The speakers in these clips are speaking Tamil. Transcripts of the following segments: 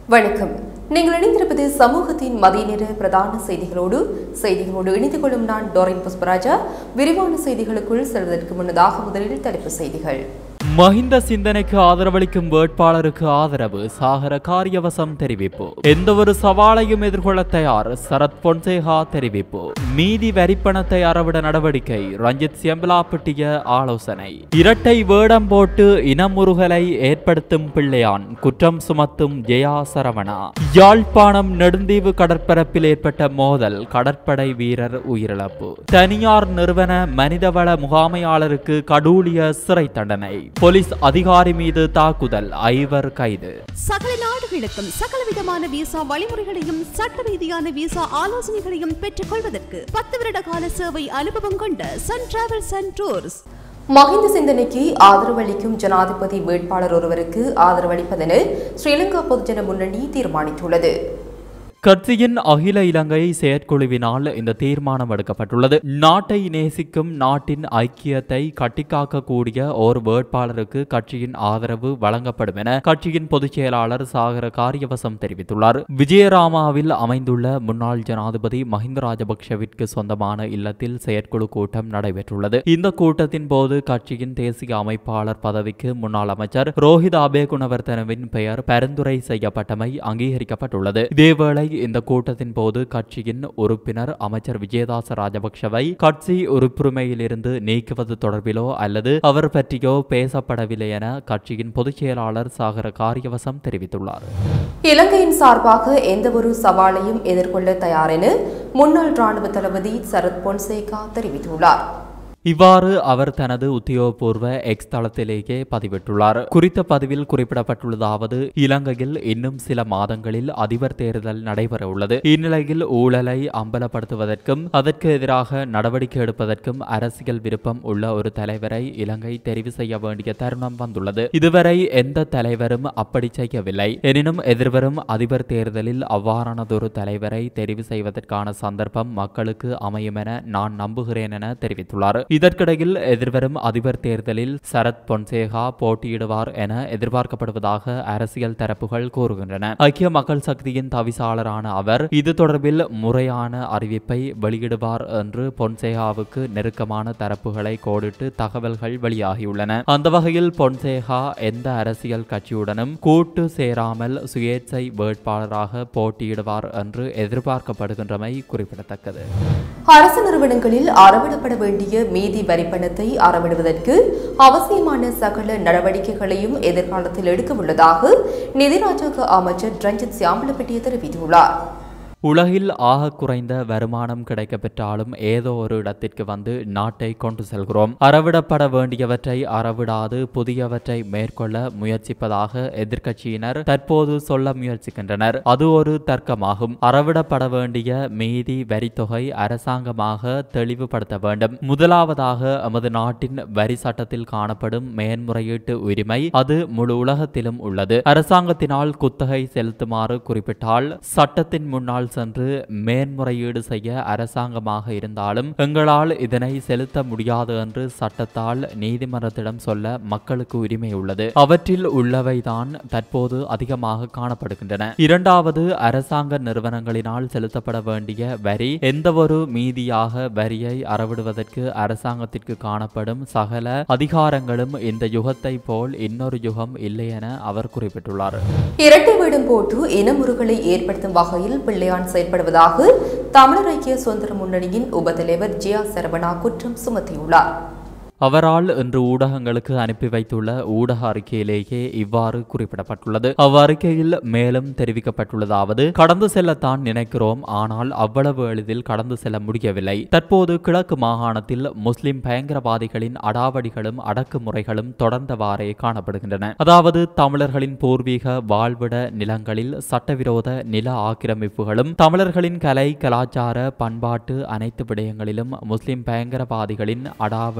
வணக்கம் நீங்கள் இணைந்திருப்பது சமூகத்தின் மதிய நேர பிரதான செய்திகளோடு செய்திகளோடு இணைந்து கொள்ளும் நான் டோரின் புஷ்பராஜா விரிவான செய்திகளுக்குள் செல்வதற்கு முன்னதாக முதலில் தலைப்பு செய்திகள் மஹிந்த சிந்தனைக்கு ஆதரவளிக்கும் வேட்பாளருக்கு ஆதரவு சாகர காரியவசம் தெரிவிப்பு எந்தவொரு சவாலையும் எதிர்கொள்ள தயார் சரத் பொன்சேகா தெரிவிப்பு மீதி வரிப்பணத்தை அறவிட நடவடிக்கை ரஞ்சித் செம்பலாப்பட்டிய ஆலோசனை இரட்டை வேடம் போட்டு இனமுறுகலை ஏற்படுத்தும் பிள்ளையான் குற்றம் சுமத்தும் ஜெயா சரவணா யாழ்ப்பாணம் நெடுந்தீவு கடற்பரப்பில் ஏற்பட்ட மோதல் கடற்படை வீரர் உயிரிழப்பு தனியார் நிறுவன மனிதவள முகாமையாளருக்கு கடூழிய சிறை தண்டனை போலீஸ் அதிகாரி மீது தாக்குதல் ஐவர் கைது சகல நாடுகளுக்கும் சகல விதமான விசா வழிமுறைகளையும் சட்ட ரீதியான விசா ஆலோசனைகளையும் பெற்றுக் கொள்வதற்கு பத்து வருட கால சேவை அனுபவம் கொண்ட Sun travels and tours Mahinda சிந்தனைக்கு ஆதரவளிக்கும் ஜனாதிபதி வேட்பாளர் ஒருவருக்கு ஆதரவளிப்பதென ஸ்ரீலங்கா பொதுஜன முன்னணி தீர்மானித்துள்ளது கட்சியின் அகில இலங்கை செயற்குழுவினால் இந்த தீர்மானம் எடுக்கப்பட்டுள்ளது நாட்டை நேசிக்கும் நாட்டின் ஐக்கியத்தை கட்டிக்காக்கக்கூடிய ஓர் வேட்பாளருக்கு கட்சியின் ஆதரவு வழங்கப்படும் என கட்சியின் பொதுச் செயலாளர் சாகர காரியவசம் தெரிவித்துள்ளார் விஜயராமாவில் அமைந்துள்ள முன்னாள் ஜனாதிபதி மஹிந்த ராஜபக்ஷவிற்கு சொந்தமான இல்லத்தில் செயற்குழு கூட்டம் நடைபெற்றுள்ளது இந்த கூட்டத்தின் போது கட்சியின் தேசிய அமைப்பாளர் பதவிக்கு முன்னாள் அமைச்சர் ரோஹித் அபே குணவர்தனவின் பெயர் பரிந்துரை செய்யப்பட்டமை அங்கீகரிக்கப்பட்டுள்ளது இதேவேளை இந்த கூட்டத்தின் போது கட்சியின் உறுப்பினர் அமைச்சர் விஜயதாச ராஜபக்ஷவை கட்சி உறுப்புரிமையிலிருந்து நீக்குவது தொடர்பிலோ அல்லது அவர் பற்றியோ பேசப்படவில்லை என கட்சியின் பொதுச் செயலாளர் சாகர காரியவசம் தெரிவித்துள்ளார் இலங்கையின் சார்பாக எந்தவொரு சவாலையும் எதிர்கொள்ள தயார் என முன்னாள் ராணுவ தளபதி சரத் பொன்சேகா தெரிவித்துள்ளார் இவ்வாறு அவர் தனது உத்தியோகபூர்வ எக்ஸ் தளத்திலேயே பதிவிட்டுள்ளார் குறித்த பதிவில் குறிப்பிடப்பட்டுள்ளதாவது இலங்கையில் இன்னும் சில மாதங்களில் அதிபர் தேர்தல் நடைபெற உள்ளது இந்நிலையில் ஊழலை அம்பலப்படுத்துவதற்கும் அதற்கு எதிராக நடவடிக்கை எடுப்பதற்கும் அரசியல் விருப்பம் உள்ள ஒரு தலைவரை இலங்கை தெரிவு செய்ய வேண்டிய தருணம் வந்துள்ளது இதுவரை எந்த தலைவரும் அப்படி செய்யவில்லை எனினும் எதிர்வரும் அதிபர் தேர்தலில் அவ்வாறானதொரு தலைவரை தெரிவு செய்வதற்கான சந்தர்ப்பம் மக்களுக்கு அமையும் என நான் நம்புகிறேன் என தெரிவித்துள்ளார் இதற்கிடையில் எதிர்வரும் அதிபர் தேர்தலில் சரத் பொன்சேகா போட்டியிடுவார் என எதிர்பார்க்கப்படுவதாக அரசியல் தரப்புகள் கூறுகின்றன ஐக்கிய மக்கள் சக்தியின் தவிசாளரான அவர் இது தொடர்பில் முறையான அறிவிப்பை வெளியிடுவார் என்று பொன்சேகாவுக்கு நெருக்கமான தரப்புகளை கோடிட்டு தகவல்கள் வெளியாகியுள்ளன அந்த வகையில் பொன்சேகா எந்த அரசியல் கட்சியுடனும் கூட்டு சேராமல் சுயேட்சை வேட்பாளராக போட்டியிடுவார் என்று எதிர்பார்க்கப்படுகின்றமை குறிப்பிடத்தக்கது அரசு நிறுவனங்களில் அறவிடப்பட வேண்டிய மீதி வரிப்பணத்தை அறவிடுவதற்கு அவசியமான சகல நடவடிக்கைகளையும் எதிர்காலத்தில் எடுக்க உள்ளதாக நிதி ராஜாங்க அமைச்சர் ரஞ்சித் சியாம்பலப்பட்டிய தெரிவித்துள்ளார் உலகில் ஆக குறைந்த வருமானம் கிடைக்கப்பெற்றாலும் ஏதோ ஒரு இடத்திற்கு வந்து நாட்டை கொண்டு செல்கிறோம் அறவிடப்பட வேண்டியவற்றை அறவிடாது புதியவற்றை மேற்கொள்ள முயற்சிப்பதாக எதிர்க்கட்சியினர் தற்போது சொல்ல முயற்சிக்கின்றனர் அது ஒரு தர்க்கமாகும் அறவிடப்பட வேண்டிய மீதி வரித்தொகை அரசாங்கமாக தெளிவுபடுத்த வேண்டும் முதலாவதாக எமது நாட்டின் வரி சட்டத்தில் காணப்படும் மேன்முறையீட்டு உரிமை அது முழு உலகத்திலும் உள்ளது அரசாங்கத்தினால் குத்தகை செலுத்துமாறு குறிப்பிட்டால் சட்டத்தின் முன்னால் சென்று மேன்முறையீடு செய்ய அரசாங்கமாக இருந்தாலும் எங்களால் இதனை செலுத்த முடியாது என்று சட்டத்தால் நீதிமன்றத்திடம் சொல்ல மக்களுக்கு உரிமை உள்ளது அவற்றில் உள்ளவைதான் தற்போது அதிகமாக காணப்படுகின்றன இரண்டாவது அரசாங்க நிறுவனங்களினால் செலுத்தப்பட வேண்டிய வரி எந்தவொரு மீதியாக வரியை அறவிடுவதற்கு அரசாங்கத்திற்கு காணப்படும் சகல அதிகாரங்களும் இந்த யுகத்தை போல் இன்னொரு யுகம் இல்லை என அவர் குறிப்பிட்டுள்ளார் இரட்டை வேடம் போட்டு இனமுறுகளை ஏற்படுத்தும் வகையில் பிள்ளையான் செயல்படுவதாக தமிழர் ஐக்கிய சுதந்திர முன்னணியின் உபதலைவர் ஜியா சரவணா குற்றம் சுமத்தியுள்ளார் அவரால் இன்று ஊடகங்களுக்கு அனுப்பி வைத்துள்ள ஊடக அறிக்கையிலேயே இவ்வாறு குறிப்பிடப்பட்டுள்ளது அவ்வறிக்கையில் மேலும் தெரிவிக்கப்பட்டுள்ளதாவது கடந்து செல்லத்தான் நினைக்கிறோம் ஆனால் அவ்வளவு எளிதில் கடந்து செல்ல முடியவில்லை தற்போது கிழக்கு மாகாணத்தில் முஸ்லிம் பயங்கரவாதிகளின் அடாவடிகளும் அடக்குமுறைகளும் தொடர்ந்தவாறே காணப்படுகின்றன அதாவது தமிழர்களின் பூர்வீக வாழ்விட நிலங்களில் சட்டவிரோத நில ஆக்கிரமிப்புகளும் தமிழர்களின் கலை கலாச்சார பண்பாட்டு அனைத்து விடயங்களிலும் முஸ்லிம் பயங்கரவாதிகளின் அடாவடி தொடர்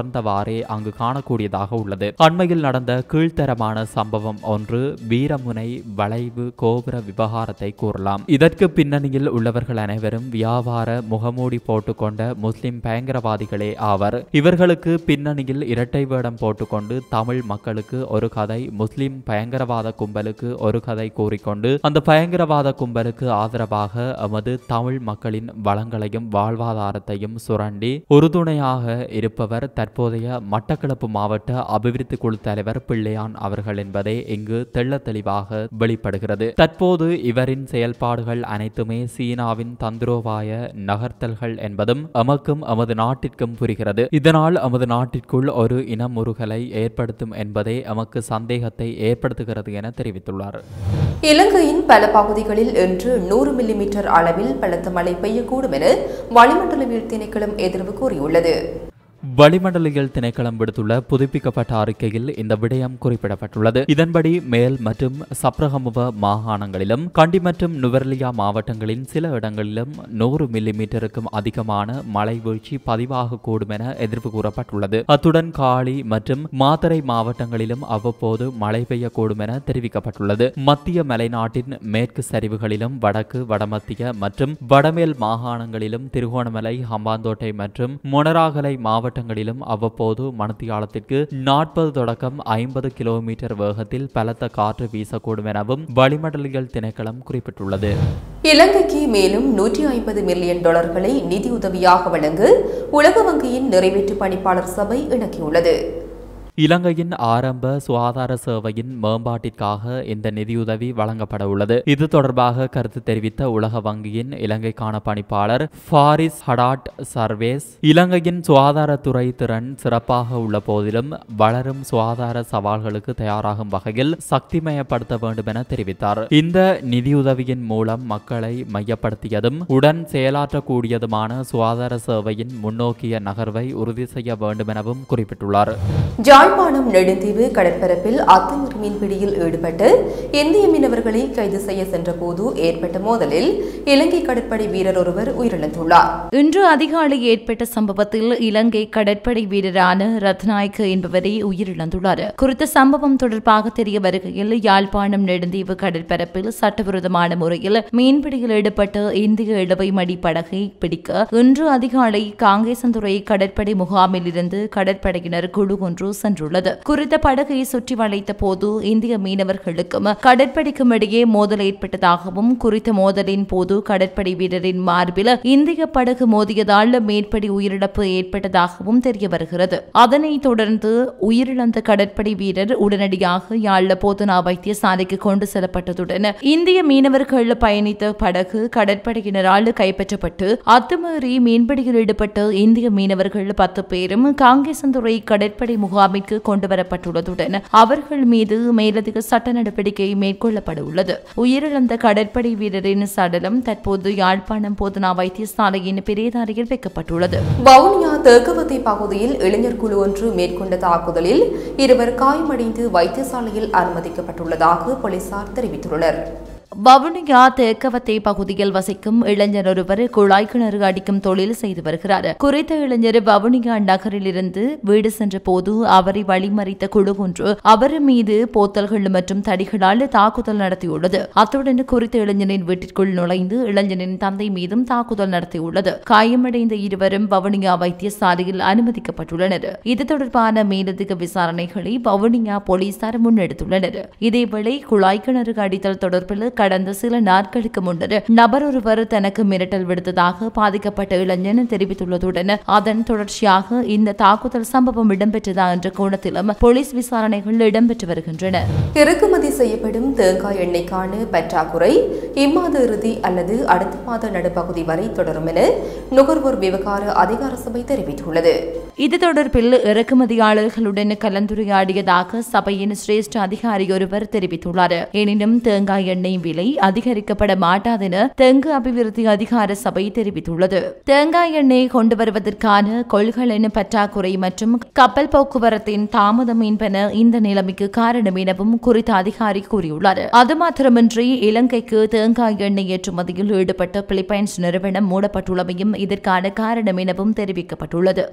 தொடர்ந்தவாறே அங்கு காணக்கூடியதாக உள்ளது அண்மையில் நடந்த கீழ்த்தரமான சம்பவம் ஒன்று வீரமுனை வளைவு கோபுர விவகாரத்தை கூறலாம் இதற்கு பின்னணியில் உள்ளவர்கள் அனைவரும் வியாபார முகமூடி போட்டுக்கொண்ட முஸ்லிம் பயங்கரவாதிகளே ஆவர் இவர்களுக்கு பின்னணியில் இரட்டை வேடம் போட்டுக்கொண்டு தமிழ் மக்களுக்கு ஒரு கதை முஸ்லிம் பயங்கரவாத கும்பலுக்கு ஒரு கதை கூறிக்கொண்டு அந்த பயங்கரவாத கும்பலுக்கு ஆதரவாக எமது தமிழ் மக்களின் வளங்களையும் வாழ்வாதாரத்தையும் சுரண்டி உறுதுணையாக இருப்பவர் தற்போதைய மட்டக்களப்பு மாவட்ட அபிவிருத்தி குழு தலைவர் பிள்ளையான் அவர்கள் என்பதே இங்கு தெள்ள தெளிவாக வெளிப்படுகிறது தற்போது இவரின் செயல்பாடுகள் அனைத்துமே சீனாவின் தந்திரோபாய நகர்த்தல்கள் என்பதும் எமக்கும் எமது நாட்டிற்கும் புரிகிறது இதனால் எமது நாட்டிற்குள் ஒரு இனமுறுகலை ஏற்படுத்தும் என்பதே எமக்கு சந்தேகத்தை ஏற்படுத்துகிறது என தெரிவித்துள்ளார் இலங்கையின் பல பகுதிகளில் இன்று நூறு மில்லிமீட்டர் அளவில் பலத்த மழை பெய்யக்கூடும் என வளிமண்டலவியல் திணைக்களம் எதிர்வு கூறியுள்ளது வளிமண்டலியல் திணைக்களம் விடுத்துள்ள புதுப்பிக்கப்பட்ட அறிக்கையில் இந்த விடயம் குறிப்பிடப்பட்டுள்ளது இதன்படி மேல் மற்றும் சப்ரகமுவ மாகாணங்களிலும் கண்டி மற்றும் நுவர்லியா மாவட்டங்களின் சில இடங்களிலும் நூறு மில்லி மீட்டருக்கும் அதிகமான மழை வீழ்ச்சி பதிவாகக்கூடும் என எதிர்ப்பு கூறப்பட்டுள்ளது அத்துடன் காளி மற்றும் மாத்தறை மாவட்டங்களிலும் அவ்வப்போது மழை பெய்யக்கூடும் என தெரிவிக்கப்பட்டுள்ளது மத்திய மலைநாட்டின் மேற்கு சரிவுகளிலும் வடக்கு வடமத்திய மற்றும் வடமேல் மாகாணங்களிலும் திருகோணமலை ஹம்பாந்தோட்டை மற்றும் மொனராகலை மாவட்ட மாவட்டங்களிலும் அவ்வப்போது மணத்தியாலத்திற்கு நாற்பது தொடக்கம் ஐம்பது கிலோமீட்டர் வேகத்தில் பலத்த காற்று வீசக்கூடும் எனவும் வளிமண்டலியல் திணைக்களம் குறிப்பிட்டுள்ளது இலங்கைக்கு மேலும் நூற்றி ஐம்பது மில்லியன் டாலர்களை நிதியுதவியாக வழங்க உலக வங்கியின் நிறைவேற்று பணிப்பாளர் சபை இணக்கியுள்ளது இலங்கையின் ஆரம்ப சுகாதார சேவையின் மேம்பாட்டிற்காக இந்த நிதியுதவி வழங்கப்பட உள்ளது இது தொடர்பாக கருத்து தெரிவித்த உலக வங்கியின் இலங்கைக்கான பணிப்பாளர் ஃபாரிஸ் ஹடாட் சர்வேஸ் இலங்கையின் சுகாதாரத்துறை திறன் சிறப்பாக உள்ள போதிலும் வளரும் சுகாதார சவால்களுக்கு தயாராகும் வகையில் சக்திமயப்படுத்த வேண்டும் என தெரிவித்தார் இந்த நிதியுதவியின் மூலம் மக்களை மையப்படுத்தியதும் உடன் செயலாற்றக்கூடியதுமான சுகாதார சேவையின் முன்னோக்கிய நகர்வை உறுதி செய்ய வேண்டும் எனவும் குறிப்பிட்டுள்ளார் யாழ்ப்பாணம் நெடுந்தீவு கடற்பரப்பில் அத்துமீறி மீன்பிடியில் ஈடுபட்டு இந்திய மீனவர்களை கைது செய்ய சென்றபோது ஏற்பட்ட மோதலில் இலங்கை கடற்படை வீரர் ஒருவர் உயிரிழந்துள்ளார் இன்று அதிகாலை ஏற்பட்ட சம்பவத்தில் இலங்கை கடற்படை வீரரான ரத்நாயக்க என்பவரே உயிரிழந்துள்ளார் குறித்த சம்பவம் தொடர்பாக தெரிய வருகையில் யாழ்ப்பாணம் நெடுந்தீவு கடற்பரப்பில் சட்டவிரோதமான முறையில் மீன்பிடியில் ஈடுபட்ட இந்திய இழுவை மடி படகை பிடிக்க இன்று அதிகாலை காங்கேசந்துறை கடற்படை முகாமில் இருந்து கடற்படையினர் குழு ஒன்று சென்றுள்ளது குறித்த படகை சுற்றி வளைத்த போது இந்திய மீனவர்களுக்கும் கடற்படைக்கும் இடையே மோதல் ஏற்பட்டதாகவும் குறித்த மோதலின் போது கடற்படை வீரரின் மார்பில் இந்திய படகு மோதியதால் மேற்படி உயிரிழப்பு ஏற்பட்டதாகவும் தெரிய வருகிறது அதனைத் தொடர்ந்து உயிரிழந்த கடற்படை வீரர் உடனடியாக யாழ் போதனா வைத்தியசாலைக்கு கொண்டு செல்லப்பட்டதுடன் இந்திய மீனவர்கள் பயணித்த படகு கடற்படையினரால் கைப்பற்றப்பட்டு அத்துமீறி மீன்பிடியில் ஈடுபட்ட இந்திய மீனவர்கள் பத்து பேரும் காங்கேசந்துறை கடற்படை முகாமிற்கு கொண்டுவரப்பட்டுள்ளதுடன் அவர்கள் மீது மேலதிக சட்ட நடவடிக்கை மேற்கொள்ளப்பட உள்ளது உயிரிழந்த கடற்படை வீரரின் சடலம் தற்போது யாழ்ப்பாணம் போதனா வைத்தியசாலையின் பிரேதாரியில் வைக்கப்பட்டுள்ளது வவுனியா தேக்கவத்தை பகுதியில் இளைஞர் குழு ஒன்று மேற்கொண்ட தாக்குதலில் இருவர் காயமடைந்து வைத்தியசாலையில் அனுமதிக்கப்பட்டுள்ளதாக போலீசார் தெரிவித்துள்ளனர் வவுனியா தேக்கவத்தை பகுதியில் வசிக்கும் இளைஞர் ஒருவர் குழாய் கிணறு அடிக்கும் தொழில் செய்து வருகிறார் குறித்த இளைஞர் வவுனியா நகரிலிருந்து வீடு சென்ற போது அவரை வழிமறித்த குழு ஒன்று அவர் மீது போத்தல்கள் மற்றும் தடிகளால் தாக்குதல் நடத்தியுள்ளது அத்துடன் குறித்த இளைஞனின் வீட்டிற்குள் நுழைந்து இளைஞனின் தந்தை மீதும் தாக்குதல் நடத்தியுள்ளது காயமடைந்த இருவரும் வவுனியா வைத்தியசாலையில் அனுமதிக்கப்பட்டுள்ளனர் இது தொடர்பான மேலதிக விசாரணைகளை வவுனியா போலீசார் முன்னெடுத்துள்ளனர் இதேவேளை குழாய் கிணறு அடித்தல் தொடர்பில் கடந்த சில நாட்களுக்கு முன்னர் நபர் ஒருவர் தனக்கு மிரட்டல் விடுத்ததாக பாதிக்கப்பட்ட இளைஞன் தெரிவித்துள்ளதுடன் அதன் தொடர்ச்சியாக இந்த தாக்குதல் சம்பவம் இடம்பெற்றதா என்ற கோணத்திலும் போலீஸ் விசாரணைகள் இடம்பெற்று வருகின்றன இறக்குமதி செய்யப்படும் தேங்காய் எண்ணெய்க்கான பற்றாக்குறை இம்மாத இறுதி அல்லது அடுத்த மாத நடுப்பகுதி வரை தொடரும் என நுகர்வோர் விவகார அதிகார சபை தெரிவித்துள்ளது இது தொடர்பில் இறக்குமதியாளர்களுடன் கலந்துரையாடியதாக சபையின் சிரேஷ்ட அதிகாரி ஒருவர் தெரிவித்துள்ளார் எனினும் தேங்காய் எண்ணெய் விலை அதிகரிக்கப்பட மாட்டாதென தெங்கு அபிவிருத்தி அதிகார சபை தெரிவித்துள்ளது தேங்காய் எண்ணெய் கொண்டு வருவதற்கான கொள்கலன் பற்றாக்குறை மற்றும் கப்பல் போக்குவரத்தின் தாமதம் என்பன இந்த நிலைமைக்கு காரணம் எனவும் குறித்த அதிகாரி கூறியுள்ளார் அது மாத்திரமின்றி இலங்கைக்கு தேங்காய் எண்ணெய் ஏற்றுமதியில் ஈடுபட்ட பிலிப்பைன்ஸ் நிறுவனம் மூடப்பட்டுள்ளமையும் இதற்கான காரணம் எனவும் தெரிவிக்கப்பட்டுள்ளது தற்போது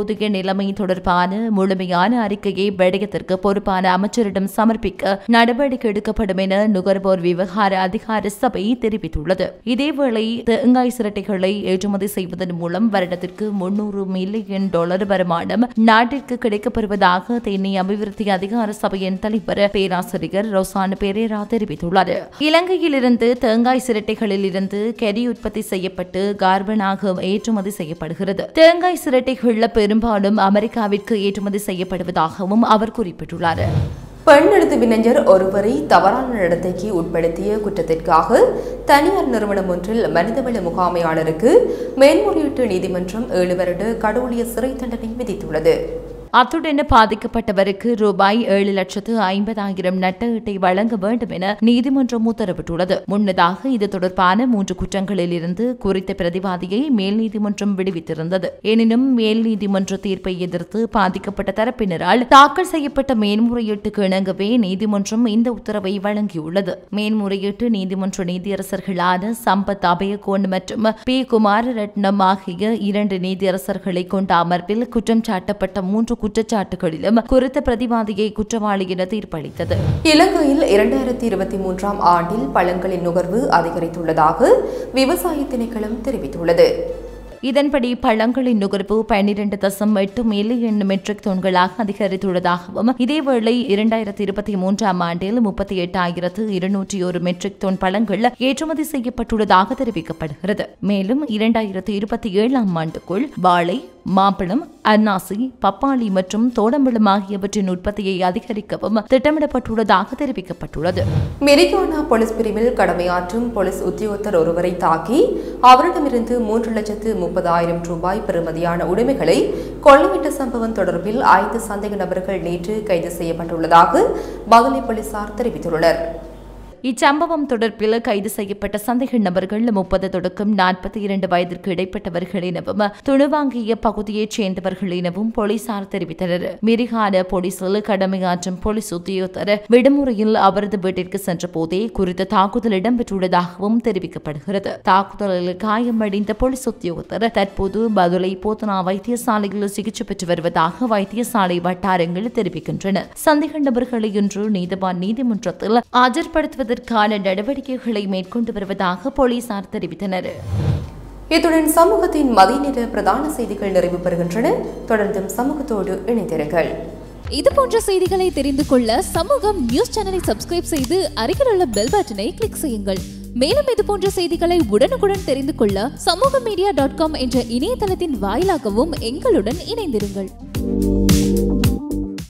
தற்போதைய நிலைமை தொடர்பான முழுமையான அறிக்கையை விடயத்திற்கு பொறுப்பான அமைச்சரிடம் சமர்ப்பிக்க நடவடிக்கை எடுக்கப்படும் என நுகர்வோர் விவகார அதிகார சபை தெரிவித்துள்ளது இதேவேளை தேங்காய் சிரட்டைகளை ஏற்றுமதி செய்வதன் மூலம் வருடத்திற்கு முன்னூறு மில்லியன் டாலர் வருமானம் நாட்டிற்கு கிடைக்கப்பெறுவதாக தேனி அபிவிருத்தி அதிகார சபையின் தலைவர் பேராசிரியர் ரோசான் பெரேரா தெரிவித்துள்ளார் இலங்கையிலிருந்து தேங்காய் சிரட்டைகளில் இருந்து கெரி உற்பத்தி செய்யப்பட்டு கார்பனாக ஏற்றுமதி செய்யப்படுகிறது தேங்காய் சிரட்டைகள் பெரும்பாலும் அமெரிக்காவிற்கு ஏற்றுமதி செய்யப்படுவதாகவும் அவர் குறிப்பிட்டுள்ளார் பெண் எழுத்து வினைஞர் ஒருவரை தவறான நடத்தைக்கு உட்படுத்திய குற்றத்திற்காக தனியார் நிறுவனம் ஒன்றில் மனிதவள முகாமையாளருக்கு மேல்முறையீட்டு நீதிமன்றம் ஏழு வருட கடூழிய சிறை தண்டனை விதித்துள்ளது அத்துடன் பாதிக்கப்பட்டவருக்கு ரூபாய் ஏழு லட்சத்து ஐம்பதாயிரம் நட்டஈட்டை வழங்க வேண்டும் என நீதிமன்றம் உத்தரவிட்டுள்ளது முன்னதாக இது தொடர்பான மூன்று குற்றங்களில் இருந்து குறித்த பிரதிவாதியை மேல் நீதிமன்றம் விடுவித்திருந்தது எனினும் மேல் நீதிமன்ற தீர்ப்பை எதிர்த்து பாதிக்கப்பட்ட தரப்பினரால் தாக்கல் செய்யப்பட்ட மேன்முறையீட்டுக்கு இணங்கவே நீதிமன்றம் இந்த உத்தரவை வழங்கியுள்ளது மேன்முறையீட்டு நீதிமன்ற நீதியரசர்களான சம்பத் அபயகோன் மற்றும் பி குமாரரட்னம் ஆகிய இரண்டு நீதியரசர்களை கொண்ட அமர்வில் குற்றம் சாட்டப்பட்ட மூன்று குற்றச்சாட்டுகளிலும் குறித்த பிரதிவாதியை குற்றவாளி என தீர்ப்பளித்தது இலங்கையில் இரண்டாயிரத்தி இருபத்தி மூன்றாம் ஆண்டில் பழங்களின் நுகர்வு அதிகரித்துள்ளதாக விவசாய திணைக்களம் தெரிவித்துள்ளது இதன்படி பழங்களின் நுகர்வு பன்னிரண்டு தசம் எட்டு மில்லியன் மெட்ரிக் டன்களாக அதிகரித்துள்ளதாகவும் இதேவேளை இரண்டாயிரத்தி இருபத்தி மூன்றாம் ஆண்டில் முப்பத்தி எட்டாயிரத்து இருநூற்றி ஒரு மெட்ரிக் டன் பழங்கள் ஏற்றுமதி செய்யப்பட்டுள்ளதாக தெரிவிக்கப்படுகிறது மேலும் இரண்டாயிரத்தி இருபத்தி ஏழாம் ஆண்டுக்குள் வாழை மாம்பழம் அன்னாசி பப்பாளி மற்றும் தோடம்பழம் ஆகியவற்றின் உற்பத்தியை அதிகரிக்கவும் திட்டமிடப்பட்டுள்ளதாக தெரிவிக்கப்பட்டுள்ளது மெரிகானா போலீஸ் பிரிவில் கடமையாற்றும் போலீஸ் உத்தியோகத்தர் ஒருவரை தாக்கி அவரிடமிருந்து மூன்று லட்சத்து முப்பதாயிரம் ரூபாய் பெறுமதியான உடைமைகளை கொள்ளையிட்ட சம்பவம் தொடர்பில் ஐந்து சந்தேக நபர்கள் நேற்று கைது செய்யப்பட்டுள்ளதாக பகலி போலீசார் தெரிவித்துள்ளனர் இச்சம்பவம் தொடர்பில் கைது செய்யப்பட்ட சந்தேக நபர்கள் முப்பது தொடக்கம் நாற்பத்தி இரண்டு வயதிற்கு இடைப்பட்டவர்கள் எனவும் துணுவாங்கிய பகுதியைச் சேர்ந்தவர்கள் எனவும் போலீசார் தெரிவித்தனர் மிரிகான போலீசில் கடமையாற்றும் போலீஸ் உத்தியோகத்தர் விடுமுறையில் அவரது வீட்டிற்கு சென்ற போதே குறித்த தாக்குதல் இடம்பெற்றுள்ளதாகவும் தெரிவிக்கப்படுகிறது தாக்குதலில் காயமடைந்த போலீஸ் உத்தியோகத்தர் தற்போது பதுளை போத்தனா வைத்தியசாலையில் சிகிச்சை பெற்று வருவதாக வைத்தியசாலை வட்டாரங்கள் தெரிவிக்கின்றன சந்தேக நபர்களை இன்று நீதவான் நீதிமன்றத்தில் ஆஜர்படுத்துவதற்கான நடவடிக்கைகளை மேற்கொண்டு வருவதாக போலீசார் தெரிவித்தனர் இத்துடன் சமூகத்தின் மதிய நேர பிரதான செய்திகள் நிறைவு பெறுகின்றன தொடர்ந்தும் சமூகத்தோடு இணைந்திருங்கள் இது போன்ற செய்திகளை தெரிந்து கொள்ள சமூகம் நியூஸ் சேனலை சப்ஸ்கிரைப் செய்து அருகில் உள்ள பெல் பட்டனை கிளிக் செய்யுங்கள் மேலும் இது போன்ற செய்திகளை உடனுக்குடன் தெரிந்து கொள்ள சமூக மீடியா டாட் காம் என்ற இணையதளத்தின் வாயிலாகவும் எங்களுடன் இணைந்திருங்கள்